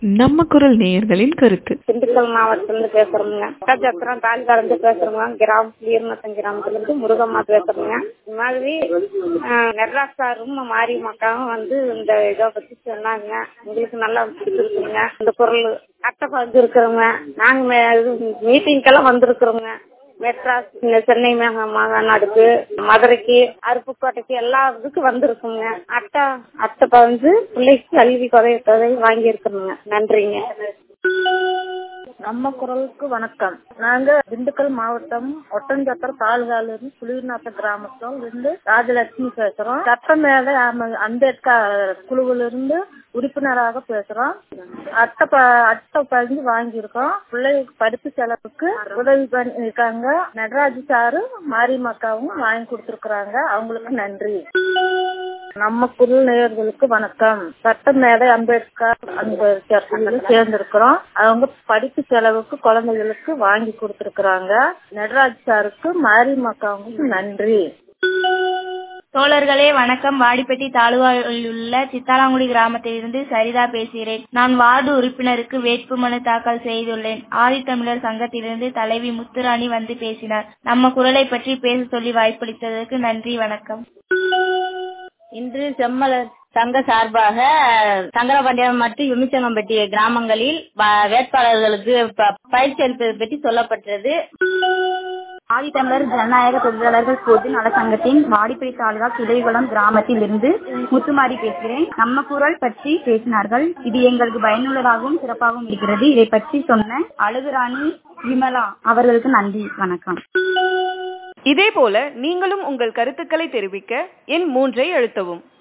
நம்ம குரல் நேயர்களின் கருத்து திண்டுக்கல் மாவட்டத்திலிருந்து பேசுறோமுங்க அக்காச்சத்திரம் தாலிகாலேருந்து பேசுறோங்க கிராமம் வீரநத்தம் கிராமத்துல இருந்து முருகம்மா பேசுறோங்க இந்த மாதிரி நெர்ராஸ் சாரும் மாரியம்மாக்காவும் வந்து இந்த இதை பத்தி சொன்னாங்க உங்களுக்கு நல்லா பிடிச்சிருக்குங்க இந்த குரல் அட்டை பதிஞ்சு இருக்கிறோங்க நாங்க மீட்டிங்கெல்லாம் வந்திருக்கிறோங்க மெட்ராஸ் இந்த சென்னை மா- மாநாடுக்கு மதுரைக்கு அருப்புக்கோட்டைக்கு எல்லா இதுக்கும் வந்திருக்குங்க அட்டை அட்டை பதிஞ்சு பிள்ளைக்கு கல்வி தொகை தொகை வாங்கி இருக்கணுங்க நன்றிங்க நம்ம குரலுக்கு வணக்கம் நாங்க திண்டுக்கல் மாவட்டம் ஒட்டஞ்சத்திரம் தாலுகால இருந்து குளிர்நாத்த கிராமத்துல இருந்து ராஜலட்சுமி பேசுறோம் சட்டமேல அம்பேத்கர் குழுவில இருந்து உறுப்பினராக பேசுறோம் அட்டை ப- அட்டை பதிஞ்சு வாங்கியிருக்கோம் பிள்ளைகளுக்கு படிப்பு செலவுக்கு உதவி பண்ணிருக்காங்க நடராஜ் சாரு மாரியம்மாக்காவும் வாங்கி கொடுத்திருக்கிறாங்க அவங்களுக்கு நன்றி நம்ம குரல் நேயர்களுக்கு வணக்கம் சட்ட மேடை அம்பேத்கர் அம்பேத்கர் சேர்ந்திருக்கிறோம் அவங்க படிப்பு செலவுக்கு குழந்தைகளுக்கு வாங்கி கொடுத்திருக்கிறாங்க நடராஜ் சாருக்கு மாரியம்மாக்காவுக்கு நன்றி தோழர்களே வணக்கம் வாடிப்பட்டி தாலுகாவில் உள்ள சித்தாலாங்குடி கிராமத்திலிருந்து சரிதா பேசுகிறேன் நான் வார்டு உறுப்பினருக்கு வேட்புமனு தாக்கல் செய்துள்ளேன் ஆதித்தமிழர் சங்கத்திலிருந்து தலைவி முத்துராணி வந்து பேசினார் நம்ம குரலை பற்றி பேச சொல்லி வாய்ப்பளித்ததற்கு நன்றி வணக்கம் இன்று செம்மலர் சங்க சார்பாக சங்கரபாண்டியம் மற்றும் யுமிச்சங்கம்பட்டி கிராமங்களில் வ- வேட்பாளர்களுக்கு ப- பயிற்சி அளிப்பது பற்றி சொல்லப்பட்டது ஆதித்தமிழர் ஜனநாயக தொழிலாளர்கள் பொது நல சங்கத்தின் வாடிப்படி தாலுகா கிளைகுளம் கிராமத்தில் இருந்து முத்துமாரி பேசுகிறேன் நம்ம குரல் பற்றி பேசினார்கள் இது எங்களுக்கு பயனுள்ளதாகவும் சிறப்பாகவும் இருக்கிறது இதை பற்றி சொன்ன அழகுராணி விமலா அவர்களுக்கு நன்றி வணக்கம் இதேபோல நீங்களும் உங்கள் கருத்துக்களை தெரிவிக்க எண் மூன்றை அழுத்தவும்